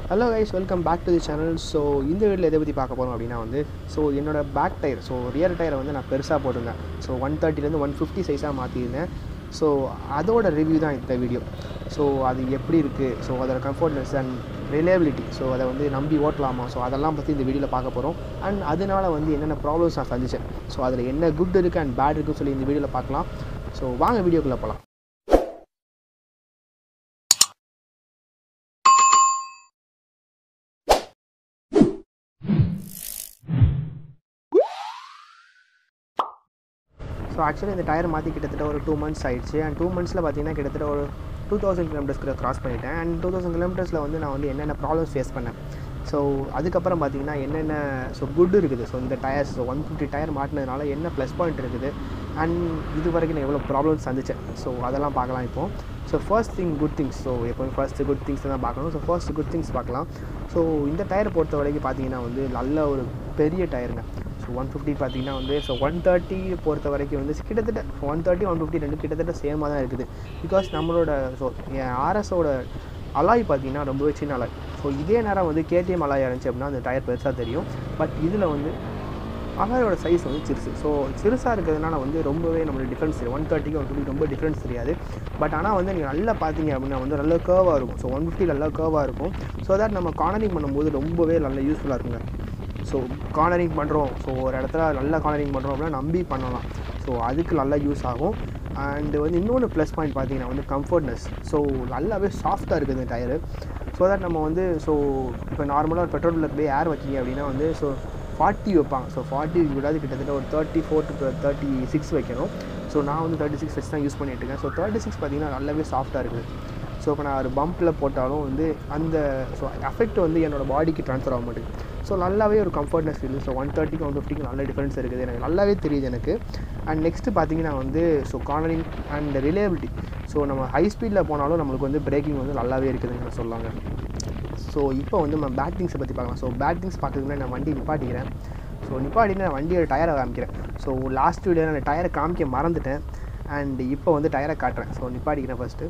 hello guys welcome back to the channel so இந்த வீடியோவில் எதை பற்றி பார்க்க போகிறோம் அப்படின்னா வந்து ஸோ என்னோட பேக் டயர் ஸோ ரியர் டயரை வந்து நான் பெருசாக போட்டிருந்தேன் ஸோ ஒன் தேர்ட்டிலேருந்து ஒன் ஃபிஃப்டி சைஸாக மாற்றிருந்தேன் ஸோ அதோட ரிவ்யூ தான் இந்த வீடியோ ஸோ அது எப்படி இருக்குது ஸோ அதோட கம்ஃபர்ட்னஸ் அண்ட் ரிலேபிலிட்டி ஸோ அதை வந்து நம்பி ஓட்டலாமா ஸோ அதெல்லாம் பற்றி இந்த வீடியோவில் பார்க்க போகிறோம் அண்ட் அதனால வந்து என்னென்ன ப்ராப்ளம்ஸ் நான் சந்திச்சேன் ஸோ அதில் என்ன குட் இருக்குது அண்ட் பேட் இருக்குன்னு சொல்லி இந்த வீடியோவில் பார்க்கலாம் ஸோ வாங்க வீடியோக்குள்ளே போகலாம் ஸோ ஆக்சுவலி இந்த டயர் மாற்றி கிட்டத்தட்ட ஒரு டூ மந்த்ஸ் ஆயிடுச்சு அண்ட் டூ மந்த்ஸில் பார்த்தீங்கன்னா கிட்டத்தட்ட ஒரு டூ தௌசண்ட் கிலோமீட்டர்ஸ்க்கு கிராஸ் பண்ணிட்டேன் அண்ட் டூ தௌசண்ட் கிலோமீட்டர்ஸில் வந்து நான் வந்து என்னென்ன ப்ராப்ளம்ஸ் ஃபேஸ் பண்ணேன் ஸோ அதுக்கப்புறம் பார்த்தீங்கன்னா என்னென்ன ஸோ குட் இருக்குது ஸோ இந்த tyres so one fifty tyre மாட்டினதுனால என்ன ப்ளஸ் பாயிண்ட் இருக்குது அண்ட் இது வரைக்கும் நான் எவ்வளோ ப்ராப்ளம்ஸ் சந்திச்சேன் ஸோ அதெல்லாம் பார்க்கலாம் இப்போ so first thing good things so எப்போவும் ஃபர்ஸ்ட் குட் திங்ஸ் தான் பார்க்கணும் ஸோ ஃபர்ஸ்ட் குட் திங்ஸ் பார்க்கலாம் ஸோ இந்த டயர் பொறுத்த வரைக்கும் பார்த்தீங்கன்னா வந்து நல்ல ஒரு பெரிய டயருங்க ஸோ ஒன் ஃபிஃப்டி பார்த்தீங்கன்னா வந்து ஸோ ஒன் தேர்ட்டி பொறுத்த வரைக்கும் வந்து கிட்டத்தட்ட ஒன் தேர்ட்டி ஒன் ஃபிஃப்டி ரெண்டு கிட்டத்தட்ட சேமாக தான் இருக்குது பிகாஸ் நம்மளோட ஸோ ஆர்எஸோட அலாய் பார்த்தீங்கன்னா ரொம்பவே சின்ன அலாய் ஸோ இதே நேரம் வந்து கேடிஎம் அலாய் இருந்துச்சு அப்படின்னா அந்த டயர் பெருசாக தெரியும் பட் இதில் வந்து அலாயோட சைஸ் வந்து சிறுசு ஸோ சிறுசாக இருக்கிறதுனால வந்து ரொம்பவே நம்மளுக்கு டிஃப்ரென்ஸ் தெரியும் ஒன் தேர்ட்டிக்கு ஒன் ஃபிஃப்டி ரொம்ப டிஃப்ரென்ஸ் தெரியாது பட் ஆனால் வந்து நீங்கள் நல்லா பார்த்தீங்க அப்படின்னா வந்து நல்ல கேர்வாக இருக்கும் ஸோ ஒன் ஃபிஃப்டி நல்லா கேர்வாக இருக்கும் ஸோ தட் நம்ம கார்னரிங் பண்ணும்போது ரொம்பவே நல்ல யூஸ்ஃபுல்லாக இருக்குங்க ஸோ கார்னரிங் பண்ணுறோம் ஸோ ஒரு இடத்துல நல்லா கார்னரிங் பண்ணுறோம் அப்படின்னா நம்பி பண்ணலாம் ஸோ அதுக்கு நல்லா யூஸ் ஆகும் அண்டு வந்து இன்னொன்று ப்ளஸ் பாயிண்ட் பார்த்தீங்கன்னா வந்து கம்ஃபர்ட்னஸ் ஸோ நல்லாவே சாஃப்டாக இருக்குது இந்த டயரு ஸோ தட் நம்ம வந்து ஸோ இப்போ நார்மலாக ஒரு பெட்ரோலில் போய் ஏர் வச்சிங்க அப்படின்னா வந்து ஸோ ஃபார்ட்டி வைப்பாங்க ஸோ ஃபார்ட்டி விடாது கிட்டத்தட்ட ஒரு thirty four to thirty six வைக்கணும் ஸோ நான் வந்து தேர்ட்டி சிக்ஸ் வச்சு தான் யூஸ் பண்ணிட்டு இருக்கேன் ஸோ தேர்ட்டி சிக்ஸ் பார்த்தீங்கன்னா நல்லாவே சாஃப்டாக இருக்குது ஸோ இப்போ நான் ஒரு பம்பில் போட்டாலும் வந்து அந்த ஸோ எஃபெக்ட் வந்து என்னோடய பாடிக்கு ட்ரான்ஸ்ஃபர் ஆக மாட்டேங்குது ஸோ நல்லாவே ஒரு கம்ஃபர்ட்னஸ் ஃபீல் ஸோ ஒன் தேர்ட்டிக்கு ஒன் ஃபிஃப்டிக்கு நல்ல டிஃப்ரென்ஸ் இருக்குது எனக்கு நல்லாவே தெரியுது எனக்கு அண்ட் நெக்ஸ்ட்டு பார்த்தீங்கன்னா வந்து so cornering and reliability so நம்ம ஹை ஸ்பீடில் போனாலும் நம்மளுக்கு வந்து பிரேக்கிங் வந்து நல்லாவே இருக்குதுன்னு சொல்லாங்க ஸோ இப்போ வந்து நம்ம பேட் திங்ஸை பற்றி பார்க்கலாம் ஸோ பேட் திங்ஸ் பார்க்கறதுக்கு நான் வண்டி நிப்பாட்டிக்கிறேன் ஸோ நிப்பாட்டிட்டு நான் வண்டியோட டயரை காமிக்கிறேன் ஸோ லாஸ்ட் வீடியோவில் நான் டயரை காமிக்க மறந்துட்டேன் அண்ட் இப்போ வந்து டயரை காட்டுறேன் ஸோ நிப்பாட்டிக்கிறேன் ஃபஸ்ட்டு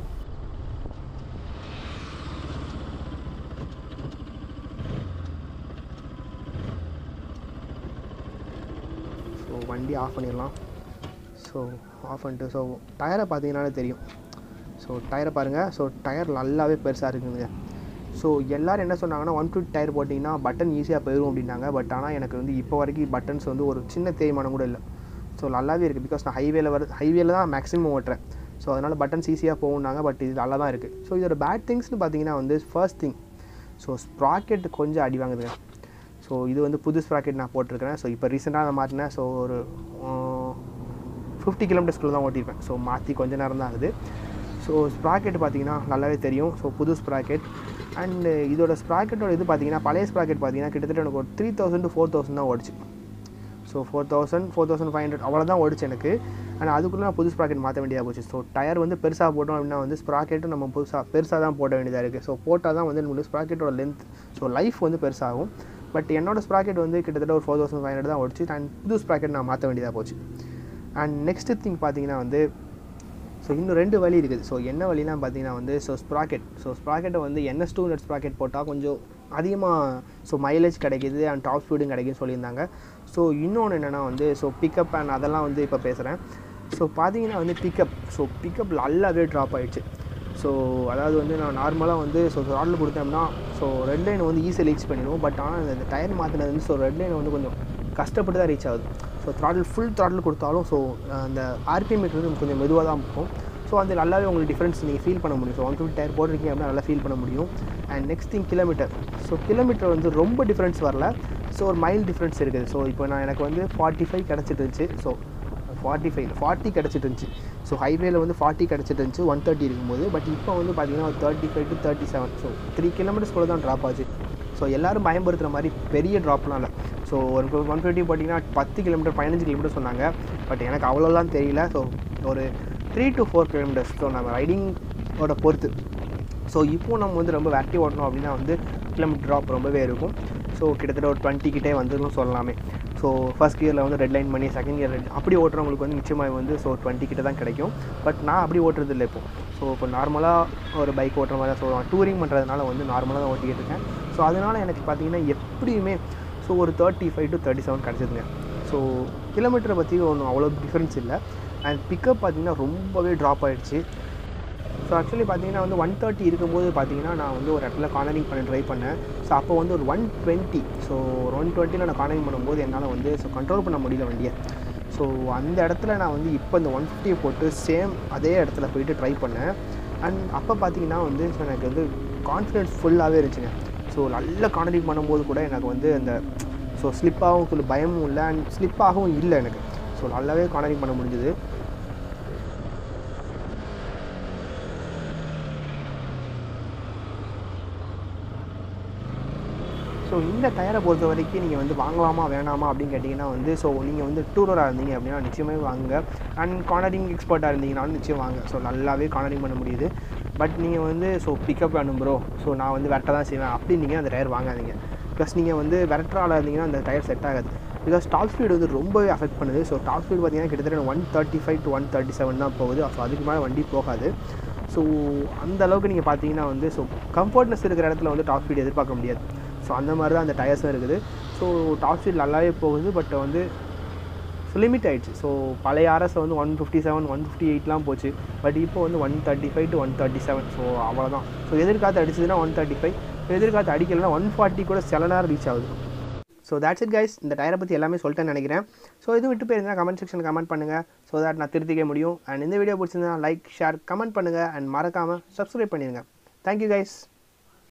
ஸோ வண்டி ஆஃப் பண்ணிடலாம் ஸோ ஆஃப் பண்ணிட்டு ஸோ டயரை பார்த்தீங்கன்னாலே தெரியும் ஸோ டயரை பாருங்கள் ஸோ டயர் நல்லாவே பெருசாக இருக்குங்க ஸோ எல்லோரும் என்ன சொன்னாங்கன்னா ஒன் ஃபிஃப்டி டயர் போட்டிங்கன்னா பட்டன் ஈஸியாக போயிடும் அப்படின்னாங்க பட் ஆனால் எனக்கு வந்து இப்போ வரைக்கும் பட்டன்ஸ் வந்து ஒரு சின்ன தேய்மானம் கூட இல்லை ஸோ நல்லாவே இருக்குது பிகாஸ் நான் ஹைவேல வர ஹைவேல தான் மேக்ஸிமம் ஓட்டுறேன் ஸோ அதனால் பட்டன்ஸ் ஈஸியாக போகும்னாங்க பட் இது நல்லா தான் இருக்குது ஸோ இதோட பேட் திங்ஸ்னு பார்த்தீங்கன்னா வந்து ஃபர்ஸ்ட் திங் ஸோ ஸ்ப்ராக்கெட் கொஞ்சம் அடி வாங்குதுங்க ஸோ இது வந்து புது ஸ்ப்ராக்கெட் நான் போட்டிருக்கிறேன் ஸோ இப்போ ரீசெண்டாக நான் மாற்றினேன் ஸோ ஒரு ஃபிஃப்டி கிலோமீட்டர்ஸ்குள்ளே தான் ஓட்டியிருப்பேன் ஸோ மாற்றி கொஞ்ச நேரம் தான் ஆகுது ஸோ ஸ்ப்ராக்கெட் பார்த்தீங்கன்னா நல்லாவே தெரியும் ஸோ புது ஸ்ப்ராக்கெட் அண்டு இதோட ஸ்ப்ராக்கெட்டோட இது பார்த்தீங்கன்னா பழைய ஸ்ப்ராக்கெட் பார்த்தீங்கன்னா கிட்டத்தட்ட எனக்கு ஒரு three thousand to four thousand தான் ஓடிச்சு so four thousand four thousand five hundred அவ்வளோ தான் ஓடிச்சு எனக்கு ஆனால் அதுக்குள்ளே நான் புது ஸ்ப்ராக்கெட் மாற்ற வேண்டியதாக போச்சு ஸோ டயர் வந்து பெருசாக போட்டோம் அப்படின்னா வந்து ஸ்ப்ராக்கெட்டும் நம்ம புதுசாக பெருசாக தான் போட வேண்டியதாக இருக்குது ஸோ போட்டால் தான் வந்து நம்மளுக்கு ஸ்ப்ராக்கெட்டோட லென்த் ஸோ லைஃப் வந்து பெருசாகும் பட் என்னோடய ஸ்ப்ராக்கெட் வந்து கிட்டத்தட்ட ஒரு ஃபோர் தௌசண்ட் ஃபைவ் ஹண்ட்ரட் தான் ஓடிச்சு அண்ட் புது ஸ்ப்ராக்கெட் நான் மாற்ற வேண்டியதாக போச்சு அண்ட் நெக்ஸ்ட் திங் பார்த்தீங்கன்னா வந்து ஸோ இன்னும் ரெண்டு வழி இருக்குது ஸோ என்ன வழினா பார்த்தீங்கன்னா வந்து ஸோ ஸ்ப்ராக்கெட் ஸோ ஸ்ப்ராக்கெட்டை வந்து என்எஸ் டூ ஹண்ட்ரட் ஸ்ப்ராக்கெட் போட்டால் கொஞ்சம் அதிகமாக ஸோ மைலேஜ் கிடைக்கிது அண்ட் டாப் ஸ்பீடும் கிடைக்குன்னு சொல்லியிருந்தாங்க ஸோ இன்னொன்று என்னென்னா வந்து ஸோ பிக்கப் அண்ட் அதெல்லாம் வந்து இப்போ பேசுகிறேன் ஸோ பார்த்தீங்கன்னா வந்து பிக்கப் ஸோ பிக்கப் நல்லாவே ட்ராப் ஆகிடுச்சு ஸோ அதாவது வந்து நான் நார்மலாக வந்து ஸோ ராடில் கொடுத்தோம்னா ஸோ ரெட் லைன் வந்து ஈஸியாக ரீச் பண்ணிடுவோம் பட் ஆனால் இந்த டயர் மாற்றினது வந்து ஸோ ரெட் லைன் வந்து கொஞ்சம் கஷ்டப்பட்டு தான் ரீச் ஆகுது ஸோ த்ராட்டில் ஃபுல் த்ராட்டில் கொடுத்தாலும் ஸோ அந்த ஆர்பிஎம் மீட்டர் கொஞ்சம் மெதுவாக தான் இருக்கும் ஸோ அந்த நல்லாவே உங்களுக்கு டிஃப்ரென்ஸ் நீங்கள் ஃபீல் பண்ண முடியும் ஸோ ஒன் ஃபிஃப்டி டயர் போட்டிருக்கீங்க அப்படின்னா நல்லா ஃபீல் பண்ண முடியும் and next thing kilometre so kilometre வந்து ரொம்ப டிஃப்ரென்ஸ் வரல ஸோ ஒரு மைல் டிஃப்ரென்ஸ் இருக்குது ஸோ இப்போ நான் எனக்கு வந்து ஃபார்ட்டி ஃபைவ் கிடச்சிட்டு இருந்துச்சு ஸோ ஃபார்ட்டி ஃபைவ் ஃபார்ட்டி கிடச்சிட்டு இருந்துச்சு ஸோ ஹைவேல வந்து ஃபார்ட்டி கிடச்சிட்டு இருந்துச்சு ஒன் தேர்ட்டி இருக்கும்போது பட் இப்போ வந்து பார்த்தீங்கன்னா ஒரு thirty five to thirty seven so three kilometres கூட தான் ட்ராப் ஆச்சு ஸோ எல்லோரும் பயன்படுத்துகிற மாதிரி பெரிய ட்ராப்லாம் இல்லை ஸோ ஒரு ஒன் ஃபிஃப்டி போட்டிங்கன்னா பத்து கிலோமீட்டர் பதினஞ்சு கிலோமீட்டர் சொன்னாங்க பட் எனக்கு அவ்வளோலாம் தெரியல ஸோ ஒரு three to four kilometres so நம்ம ரைடிங்கோட பொறுத்து ஸோ இப்போது நம்ம வந்து ரொம்ப வேட்டி ஓட்டணும் அப்படின்னா வந்து கிலோமீட்டர் ட்ராப் ரொம்பவே இருக்கும் ஸோ கிட்டத்தட்ட ஒரு டுவெண்ட்டி கிட்டே வந்துடும் சொல்லலாமே ஸோ ஃபஸ்ட் கியரில் வந்து ரெட் லைன் பண்ணி செகண்ட் கியர் ரெட் அப்படி ஓட்டுறவங்களுக்கு வந்து நிச்சயமாக வந்து ஸோ டுவெண்ட்டி கிட்ட தான் கிடைக்கும் பட் நான் அப்படி ஓட்டுறது இல்லை இப்போ ஸோ இப்போ நார்மலாக ஒரு பைக் ஓட்டுற மாதிரி தான் ஸோ டூரிங் பண்ணுறதுனால வந்து நார்மலாக தான் ஓட்டிக்கிட்டு இருக்கேன் ஸோ அதனால் எனக்கு பார்த்தீங்கன்னா எப்படியுமே ஸோ ஒரு thirty five to thirty seven கிடச்சிதுங்க ஸோ கிலோமீட்டரை பற்றி ஒன்றும் அவ்வளோ டிஃப்ரென்ஸ் இல்லை அண்ட் பிக்கப் பார்த்தீங்கன்னா ரொம்பவே ட்ராப் ஆகிடுச்சு ஸோ ஆக்சுவலி பார்த்தீங்கன்னா வந்து ஒன் தேர்ட்டி இருக்கும்போது பார்த்தீங்கன்னா நான் வந்து ஒரு இடத்துல கார்னரிங் பண்ண ட்ரை பண்ணேன் ஸோ அப்போ வந்து ஒரு ஒன் டுவெண்ட்டி ஸோ ஒன் டுவெண்ட்டியில் நான் கார்னரிங் பண்ணும்போது என்னால் வந்து ஸோ கண்ட்ரோல் பண்ண முடியல வண்டியை ஸோ அந்த இடத்துல நான் வந்து இப்போ இந்த ஒன் ஃபிஃப்டியை போட்டு சேம் அதே இடத்துல போயிட்டு ட்ரை பண்ணேன் அண்ட் அப்போ பார்த்தீங்கன்னா வந்து ஸோ எனக்கு வந்து கான்ஃபிடென்ஸ் ஃபுல்லாகவே இருந்துச்சுங்க ஸோ நல்ல கார்னரிங் பண்ணும்போது கூட எனக்கு வந்து அந்த ஸோ ஸ்லிப்பாகவும் சொல்லி பயமும் இல்லை அண்ட் ஸ்லிப்பாகவும் இல்லை எனக்கு ஸோ நல்லாவே கார்னரிங் பண்ண முடிஞ்சுது ஸோ இந்த டயரை பொறுத்த வரைக்கும் நீங்கள் வந்து வாங்கலாமா வேணாமா அப்படின்னு கேட்டிங்கன்னா வந்து ஸோ நீங்கள் வந்து டூரராக இருந்தீங்க அப்படின்னா நிச்சயமே வாங்க அண்ட் கார்னரிங் எக்ஸ்பர்ட்டாக இருந்தீங்கனாலும் நிச்சயம் வாங்க ஸோ நல்லாவே கார்னரிங் பண்ண முடியுது பட் நீங்கள் வந்து ஸோ பிக்கப் வேணும் ப்ரோ ஸோ நான் வந்து விரட்ட தான் செய்வேன் அப்படின்னு நீங்கள் அந்த டயர் வாங்காதீங்க ப்ளஸ் நீங்கள் வந்து விரட்டுறால இருந்தீங்கன்னா அந்த டயர் செட் ஆகாது பிகாஸ் டாப் ஸ்பீடு வந்து ரொம்பவே அஃபெக்ட் பண்ணுது ஸோ டாப் ஸ்பீடு பார்த்தீங்கன்னா கிட்டத்தட்ட one thirty five to one thirty seven தான் போகுது ஸோ அதுக்கு மேலே வண்டி போகாது ஸோ அந்த அளவுக்கு நீங்கள் பார்த்தீங்கன்னா வந்து ஸோ கம்ஃபர்ட்னஸ் இருக்கிற இடத்துல வந்து டாப் ஸ்பீடு எதிர்பார்க்க முடியாது ஸோ அந்த மாதிரி தான் அந்த டயர்ஸும் இருக்குது ஸோ டாப் ஸ்பீட் நல்லாவே போகுது பட் வந்து ஸோ லிமிட் ஆகிடுச்சு ஸோ பழைய ஆர்எஸ் வந்து one fifty seven one fifty எயிட்லாம் போச்சு பட் இப்போ வந்து one thirty five to one thirty seven so அவ்வளோதான் ஸோ எதிர்காத்து அடிச்சதுன்னா ஒன் தேர்ட்டி ஃபைவ் எதிர்காத்து அடிக்கலைன்னா ஒன் ஃபார்ட்டி கூட சில நேரம் ரீச் ஆகுது ஸோ தேட்ஸ் இட் கைஸ் இந்த டயரை பற்றி எல்லாமே சொல்லிட்டேன்னு நினைக்கிறேன் ஸோ இது விட்டு போயிருந்தா கமெண்ட் செக்ஷன் கமெண்ட் பண்ணுங்கள் ஸோ தட் நான் திருத்திக்க முடியும் அண்ட் இந்த வீடியோ பிடிச்சிருந்தா லைக் ஷேர் கமெண்ட் பண்ணுங்கள் அண்ட் மறக்காமல் சப்ஸ்கிரைப் பண்ணிடுங்க தேங்க்யூ கைஸ்